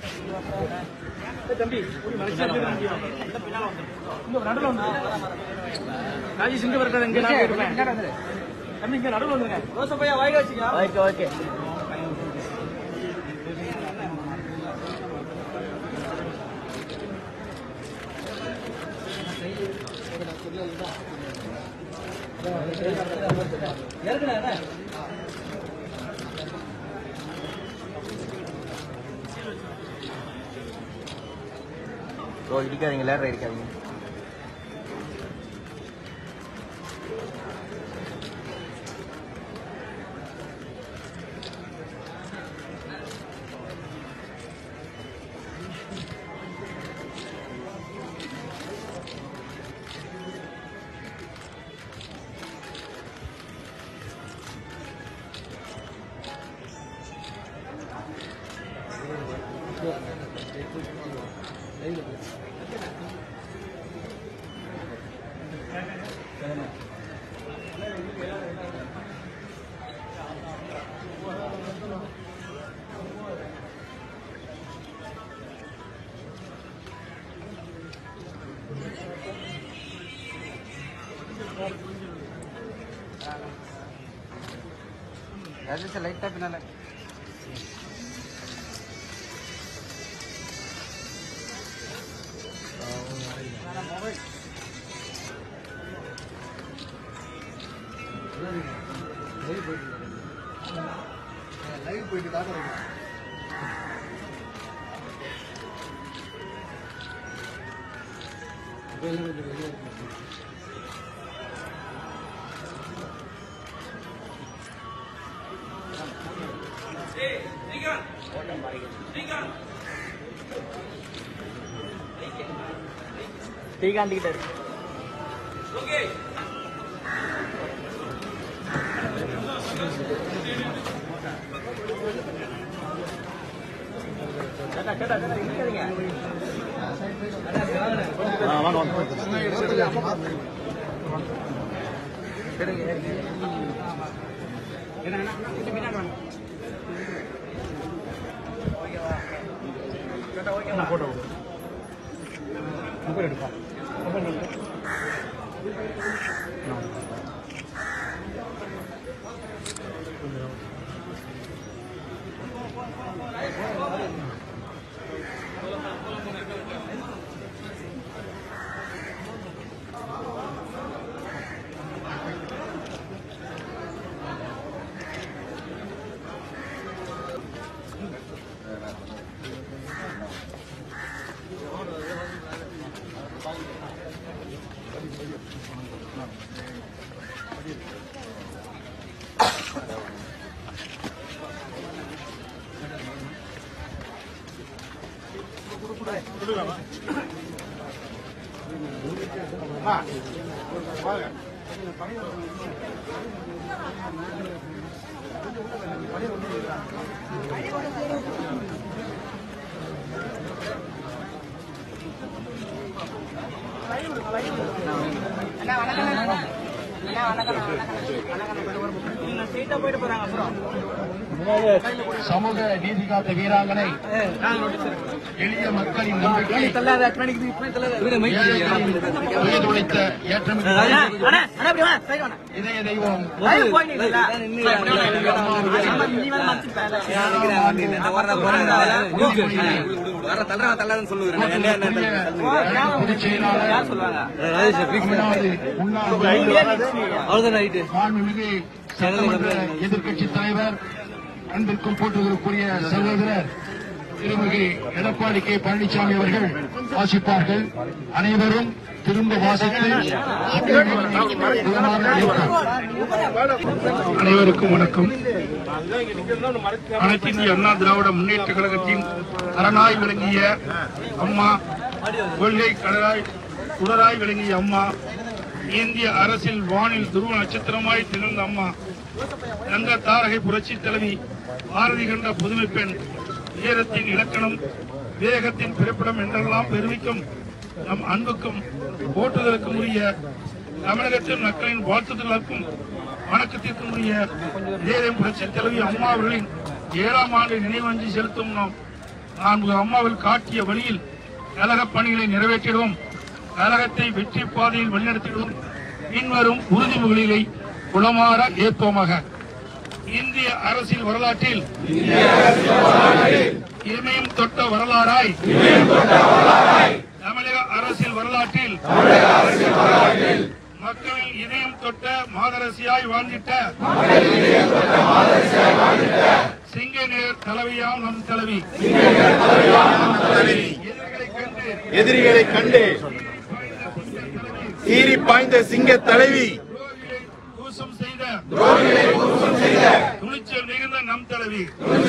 தம்பி இந்த நடுவில் வந்து ராஜேஷ் இங்க வரட்டா இங்க நான் இருப்பேன் தம்பி இங்க நடுவில் வந்துருங்க ரோச பையா வாய்க்க வச்சுங்க ஓகே ஓகே ப்ரோ இடிக்காதீங்க லேட்டர் இடிக்காதீங்க ராஜேஷ் லைட்டா பின்னால ஸ்ரீகாந்த் கிட்ட இருக்கு போட்டோ மொபைல் எடுப்பா மொபைல் எடுப்பா சமூக நீதி காத்த வீராங்கனை எளிய மக்களின் நம்பிக்கை உயர்ந்துழைத்த ஏற்றமிகு இதய தெய்வம் பொதுச் செயலாளர் தமிழ்நாடு முன்னாள் மாண்புமிகு சட்டமன்ற எதிர்க்கட்சி தலைவர் அன்பிற்கும் போற்றுதலுக்குரிய சகோதரர் திருமிகு எடப்பாடி கே பழனிசாமி அவர்கள் வாசிப்பார்கள் அனைவரும் திரும்ப வாசித்து அனைவருக்கும் வணக்கம் அனைத்து இந்திய அண்ணா திராவிட முன்னேற்ற கழகத்தின் அரணாய் விளங்கிய அம்மா கொள்கை கடலாய் சுடராய் விளங்கிய அம்மா இந்திய அரசில் வானில் துருவ நட்சத்திரமாய் திகழ்ந்த அம்மா தங்க தாரகை புரட்சி தலைவி பாரதி கண்ட புதுமை பெண் வீரத்தின் இலக்கணம் வேகத்தின் பிறப்பிடம் என்றெல்லாம் பெருமிக்கும் நம் அன்புக்கும் போற்றுதலுக்கும் உரிய தமிழகத்தின் மக்களின் வாழ்த்துதலுக்கும் வணக்கத்திற்கும் உரிய தேதம் புரட்சி தலைவி அம்மா அவர்களின் ஏழாம் ஆண்டு நினைவஞ்சி செலுத்தும் நாம் நான் அம்மாவில் காட்டிய வழியில் கழக பணிகளை நிறைவேற்றிடுவோம் கழகத்தை வெற்றி பாதையில் வழிநடத்திடுவோம் பின்வரும் உறுதிமொழிகளை குளமாற ஏற்போமாக இந்திய அரசியல் வரலாற்றில் இமயம் தொட்ட வரலாறாய் தமிழக அரசியல் வரலாற்றில் மக்களின் இதயம் தொட்ட மாதரசியாய் வாழ்ந்திட்ட சிங்கநேர் தலைவியாம் நம் தலைவி எதிரிகளைக் கண்டு எதிரிகளை கண்டு சீறி பாய்ந்த சிங்க தலைவி துரோகிகளை தூசம் செய்த துணிச்சல் மிகுந்த நம் தலைவி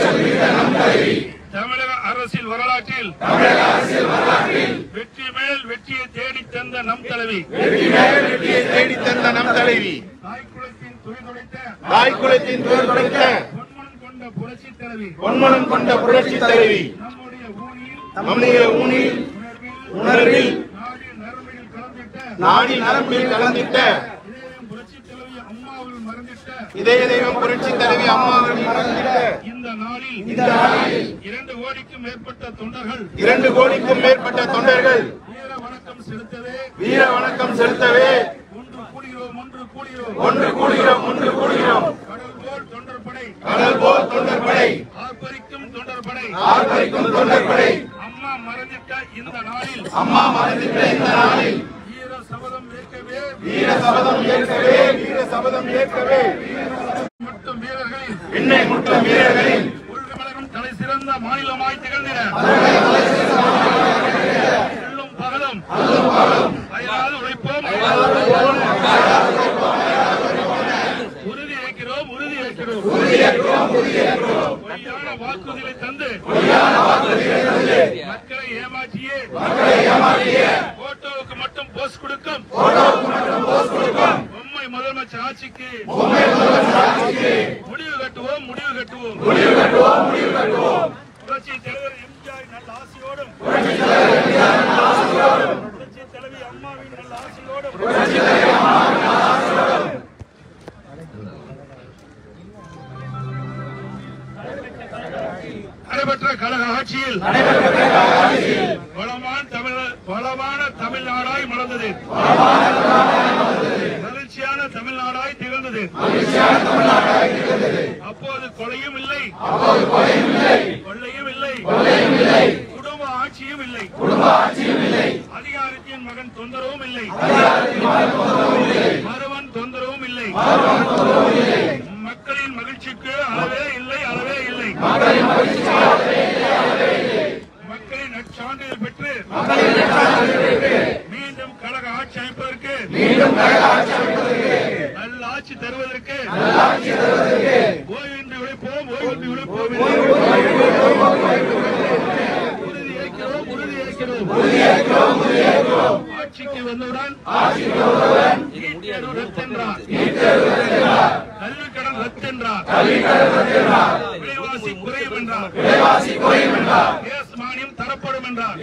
தமிழக அரசியல் வரலாற்றில் வெற்றி மேல் வெற்றியை தேடித் தந்த நம் தலைவி வெற்றியை தேடி தந்த நம் தலைவி தாய்க்குளத்தின் துணிதுடைத்த தாய் குலத்தின் துயர் துடைத்த பொன்மனம் கொண்ட புரட்சி தலைவி பொன்மனம் கொண்ட புரட்சி தலைவி நம்முடைய ஊனில் நம்முடைய ஊனில் உணர்வில் உணர்வில் நாடி நரம்பில் கலந்திட்ட நாடி நரம்பில் கலந்திட்ட இதயம் புரட்சி தலைவி அம்மாவில் மறந்திட்ட இதய தெய்வம் புரட்சி தலைவி அம்மாவின் மறந்திட்ட இந்த நாளில் இரண்டு கோடிக்கும் மேற்பட்ட தொண்டர்கள் இரண்டு கோடிக்கும் மேற்பட்ட தொண்டர்கள் வீர வணக்கம் செலுத்தவே வீர வணக்கம் செலுத்தவே ஒன்று கூடுகிறோம் ஒன்று கூடுகிறோம் ஒன்று கூடுகிறோம் ஒன்று கூடுகிறோம் கடல் போல் தொண்டர் படை கடல் போல் தொண்டர் படை ஆர்ப்பரிக்கும் தொண்டர் படை ஆர்ப்பரிக்கும் தொண்டர் படை அம்மா மறந்திட்ட இந்த நாளில் அம்மா மறந்திட்ட இந்த நாளில் வீர சபதம் ஏற்கவே வீர சபதம் ஏற்கவே வீர சபதம் ஏற்கவே மட்டும் வீரர்களில் விண்ணை முட்டும் வீரர்களின் உள்கமலகம் தலை சிறந்த மாநிலமாய் திகழ்ந்திட எள்ளும் பகலும் அயராது உழைப்போம் உறுதி ஏற்கிறோம் உறுதி ஏற்கிறோம் பொய்யான வாக்குறுதிகளை தந்து மக்களை ஏமாற்றியே போட்டோவுக்கு மட்டும் போஸ்ட் கொடுக்கும் பொம்மை முதலமைச்சர் ஆட்சிக்கு முடிவு கட்டுவோம் முடிவு கட்டுவோம் புரட்சி தலைவர் எம்ஜிஆர் நல்ல ஆசையோடும் புரட்சி தலைவி அம்மாவின் நல்ல ஆசையோடும் நடைபெற்ற கழக ஆட்சியில் வளமான தமிழ் வளமான தமிழ்நாடாய் மலர்ந்தது மகிழ்ச்சியான தமிழ்நாடாய் திகழ்ந்தது அப்போது கொலையும் இல்லை கொள்ளையும் இல்லை குடும்ப ஆட்சியும் இல்லை அதிகாரத்தின் மகன் தொந்தரவும் இல்லை மருவன் தொந்தரவும் இல்லை மக்களின் மகிழ்ச்சிக்கு அளவே இல்லை அளவே இல்லை மக்களின் நற்சான்றிதழ் பெற்று மீண்டும் கழக ஆட்சி அமைப்பதற்கு நல்ல ஆட்சி தருவதற்கு ஓய்வின்றி உழைப்போம் ஓய்வின்றி உழைப்போம் உறுதி ஏற்கிறோம் உறுதி ஏற்கிறோம் ஆட்சிக்கு வந்தவுடன் நீட் தேர்வு ரத்தென்றார் கல்வி கடன் ரத்தென்றார் விலைவாசி குறையும் என்றார் கேஸ் மானியம் தரப்படும் என்றார்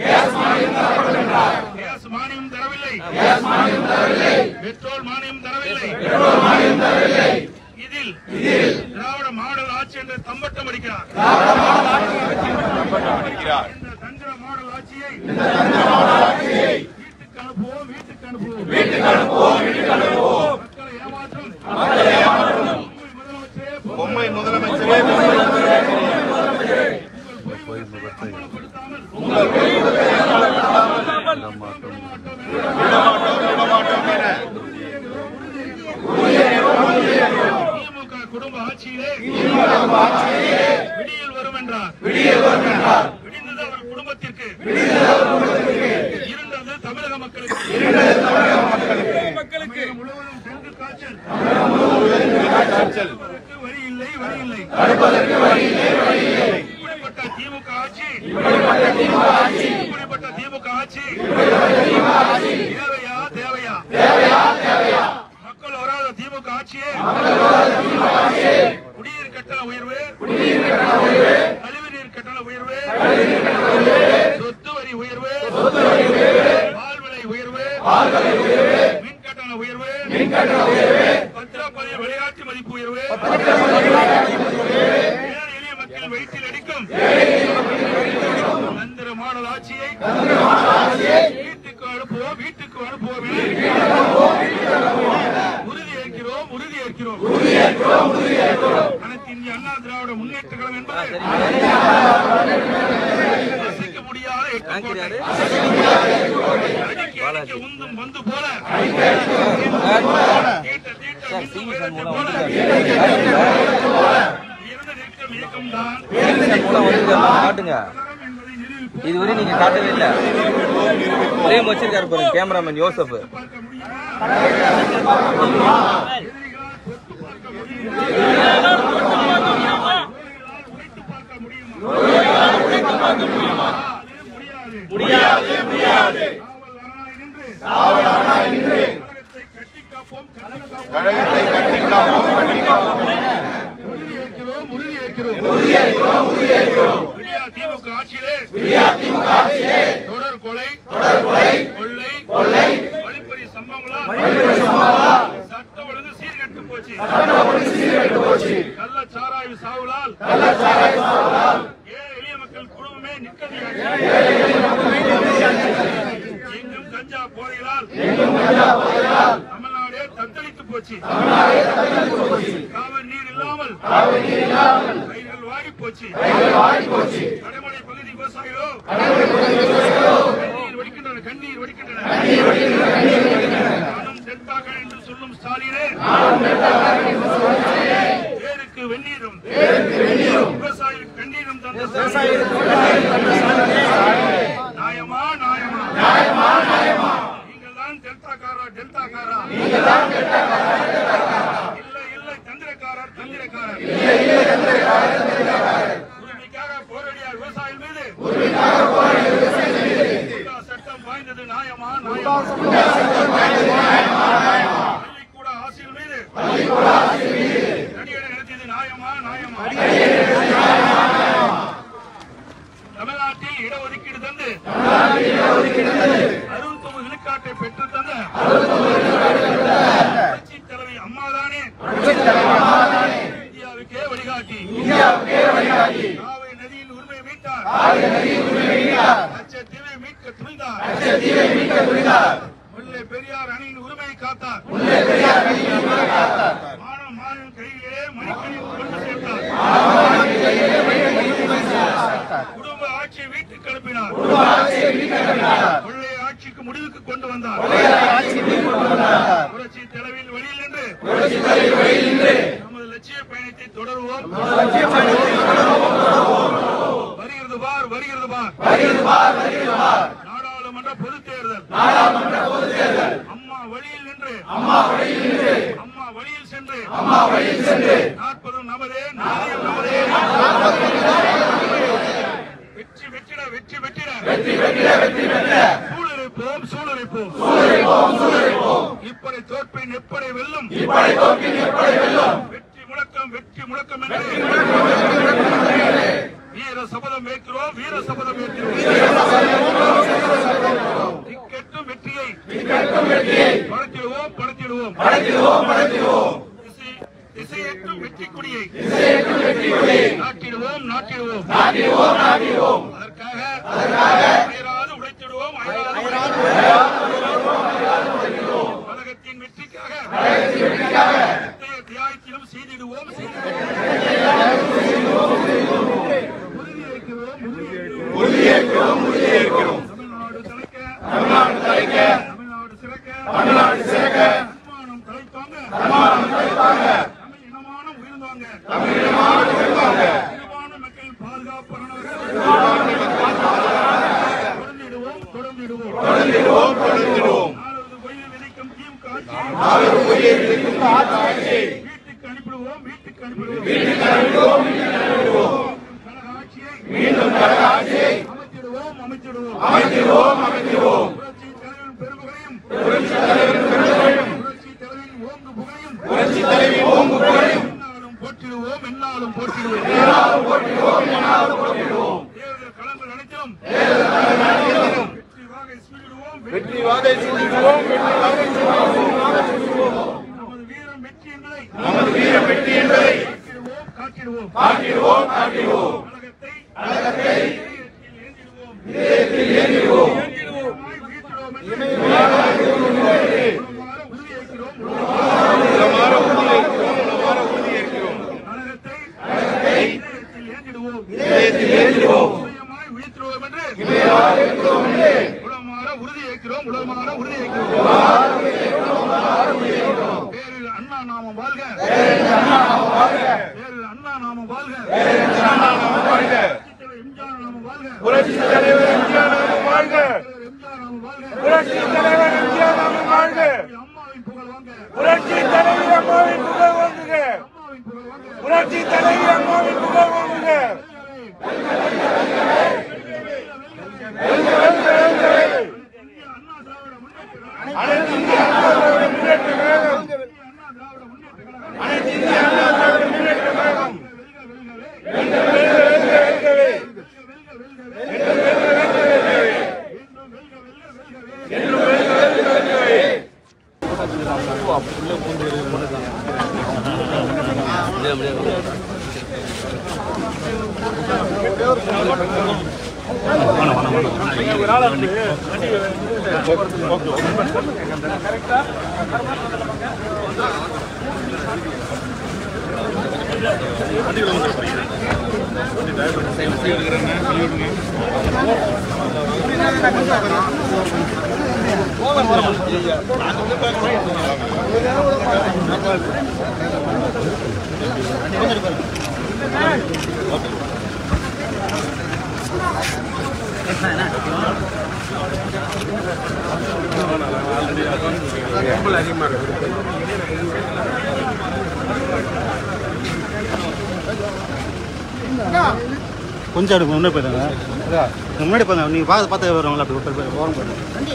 கேஸ் மானியம் தரவில்லை பெட்ரோல் மானியம் தரவில்லை இதில் திராவிட மாடல் ஆட்சி என்று தம்பட்டம் அடிக்கிறார் இந்த தந்திர மாடல் ஆட்சியை வீட்டுக்கு அனுப்புவோம் வீட்டுக்கு அனுப்புவோம் வீட்டுக்கு அனுப்புவோம் வீட்டுக்கு அனுப்புவோம் மக்களை ஏமாற்றும் மக்களை ஏமாற்றும் முதலமைச்சரே பொம்மை முதலமைச்சரே உங்கள் பொய் முகத்தை அம்பலப்படுத்தாமல் உங்கள் பொய் விடமாட்டோம் என திமுக குடும்ப ஆட்சியிலே விடியல் வரும் என்றார் விடிந்தது அவர் குடும்பத்திற்கு இருந்தது தமிழக மக்களுக்கு மக்களுக்கு முழுவதும் டெங்கு காய்ச்சல் தடுப்பதற்கு வழி இல்லை வழி இல்லை இப்படிப்பட்ட திமுக ஆட்சி இப்படிப்பட்ட திமுக ஆட்சி தேவையா தேவையா மக்கள் வராத திமுக ஆட்சியே குடிநீர் கட்டண உயர்வு கழிவுநீர் கட்டண உயர்வு சொத்து வரி உயர்வு பால் விலை உயர்வு மின் கட்டண உயர்வு பத்திரப்பதிவு விளையாட்டு மதிப்பு உயர்வு ஏழை எளிய மக்கள் வயிற்றில் அடிக்கும் ஆட்சியை வீட்டுக்கு அனுப்புவோம் வீட்டுக்கு அனுப்புவோம் உறுதி ஏற்கிறோம் உறுதி ஏற்கிறோம் அனைத்து இந்திய அண்ணா திராவிட முன்னேற்ற கழகம் என்பது அசைக்க முடியாத எட்டுக்கோட்டை. அடிக்க அடிக்க உந்தும் பந்து போல தீட்ட தீட்ட மின்னும் வேகத்தை போல இறந்த நிற்கும் இயக்கம்தான் மூலம் வந்து காட்டுங்க என்பதை நினைவில் இதுவரை நீங்க காட்டவே இல்ல பிரேம் வச்சிருக்காரு பாருங்க கேமராமேன் யோசப் பார்க்க முடியுமா முடியாது முடியாது காவல் அரணாய் நின்று கழகத்தை கட்டிக் காப்போம் கழகத்தை உறுதி ஏற்கிறோம் உறுதி ஏற்கிறோம் விடியா திமுக ஆட்சியிலே தொடர் கொலை கொள்ளை வழிப்பறி சம்பவங்களால் சட்ட ஒழுங்கு சீர்கெட்டு போச்சு கள்ளச்சாராய சாவுலால் ஏழை எளிய மக்கள் குடும்பமே நிற்கதியாச்சு எங்கும் கஞ்சா போதைகளால் தமிழ்நாடே தத்தளித்து போச்சு காவிரி நீர் இல்லாமல் பயிர்கள் வாடி போச்சு கடைமடை பகுதி விவசாயிகளோ கண்ணீர் வடிக்கின்றன கண்ணீர் வடிக்கின்றன நானும் தென்பாக்கள் என்று சொல்லும் ஸ்டாலினே வேருக்கு வெந்நீரும் விவசாயிகளுக்கு கண்ணீரும் தந்த நியாயமா நியாயமா நீங்கள் தான் டெல்டாக்காரா டெல்டாக்காரா இல்லை இல்லை தந்திரக்காரர் தந்திரக்காரர் உரிமைக்காக போராடிய விவசாயிகள் மீது குண்டா சட்டம் வாய்ந்தது நியாயமா நியாயமா பள்ளிக்கூட ஆசிரியர் மீது நடிகரை நடத்தியது நியாயமா நியாயமா தமிழ்நாட்டில் இடஒதுக்கீடு தந்து அறுபத்தொன்பது விழுக்காட்டை பெற்று தந்த புரட்சி தலைவி அம்மாதானே இந்தியாவுக்கே வழிகாட்டி காவிரி நதியின் உரிமை மீட்டார் லட்சத்தீவை மீட்க துணிந்தார் முல்லை பெரியார் அணியின் உரிமையை காத்தார் மாணவ மாணவன் கையிலே மணிக்கணி கொண்டு சேர்த்தார் குடும்ப ஆட்சியை வீட்டுக்கு அனுப்பினார் கொள்ளை ஆட்சிக்கு முடிவுக்கு கொண்டு வந்தார் புரட்சி தலைவியின் வழியில் நின்று நமது லட்சிய பயணத்தை தொடருவோம் வருகிறது பார் வருகிறது பார் நாடாளுமன்ற பொதுத் தேர்தல் அம்மா வழியில் நின்று அம்மா வழியில் சென்று நாற்பதும் நமதே நாளையும் நமதே வெற்றி வெற்றிட வெற்றி வெற்றிட சூழலிப்போம் சூழலிப்போம் இப்படை தோற்பின் எப்படை வெல்லும் வெற்றி முழக்கம் வெற்றி முழக்கம் என்று வீர சபதம் ஏற்கிறோம் வீர சபதம் ஏற்கிறோம் திக்கெட்டும் வெற்றியை படைத்திடுவோம் படைத்திடுவோம் திசை- திசையெட்டும் வெற்றி கொடியை நாட்டிடுவோம் நாட்டிடுவோம் அதற்காக அயராது உழைத்திடுவோம் அயராது உழைத்திடுவோம். கழகத்தின் வெற்றிக்காக எத்தகைய தியாகத்திலும் செய்திடுவோம் செய்திடுவோம். உறுதியேற்கிறோம் உறுதியேற்கிறோம் தமிழ்நாடு தலைக்க தமிழ்நாடு சிறக்க தன்மானம் தலைத்தாங்க தமிழ் இனமான உயர்ந்தாங்க இனமான மக்களின் பாதுகாப்பு தொடர்ந்திடுவோம் தொடர்ந்திடுவோம் நாலாவது பொய்யை விதைக்கும் திமுக ஆட்சி வீட்டுக்கு அனுப்பிடுவோம் வீட்டுக்கு அனுப்பிடுவோம் கழக ஆட்சியை அமைத்திடுவோம் அமைத்திடுவோம் புரட்சி தலைவரின் பெருமகளையும் புரட்சி தலைவரின் ஓங்கு புகழையும் எந்நாளும் போற்றிடுவோம் எந்நாளும் போற்றிடுவோம் தேர்தல் களங்கள் அனைத்திலும் வெற்றி வாகை சூடிடுவோம் நமது வீரம் வெற்றி என்பதை காட்டிடுவோம் காட்டிடுவோம் கழகத்தை இதயத்தில் ஏந்திடுவோம் உளமாற உறுதி ஏற்கிறோம் உளமாற உறுதி ஏற்கிறோம் பேரில் அண்ணா நாமம் வாழ்க பேரில் அண்ணா நாமம் வாழ்க எம்ஜிஆர் நாமம் வாழ்க புரட்சி தலைவர் எம்ஜிஆர் நாமம் வாழ்க எம்ஜிஆர் நாமம் வாழ்க புரட்சி தலைவர் எம்ஜிஆர் நாமம் வாழ்க அம்மாவின் புகழ் வாங்க புரட்சி தலைவர் அம்மாவின் புகழ் வாங்குக அம்மாவின் புகழ் வாங்க புரட்சி தலைவர் அம்மாவின் புகழ் வாங்குக அனைத்து இந்திய அண்ணா திராவிட முன்னேற்ற கழகம் அனைத்து இந்திய அண்ணா திராவிட முன்னேற்ற கழகம் வெல்க, வெல்க, வெல்கவே. வெல்க, வெல்க, வெல்கவே. என்றும் வெல்க, வெல்க, வெல்கவே. கொஞ்சம் அடுக்கு முன்னாடி போயிட்டாங்க முன்னாடி போங்க நீங்கள் பார்த்து பார்த்து வருவாங்களா அப்படி போய் போய் ஓரம் போயிட்டாங்க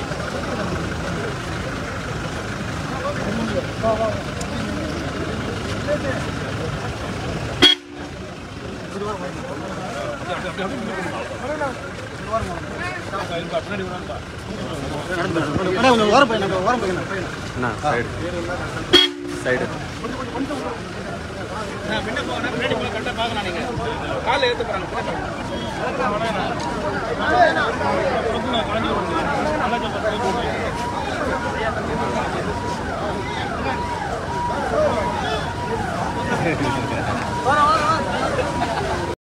கொஞ்சம் ஓரம் போயிடணும் ஓரம் போயிடணும் வர வர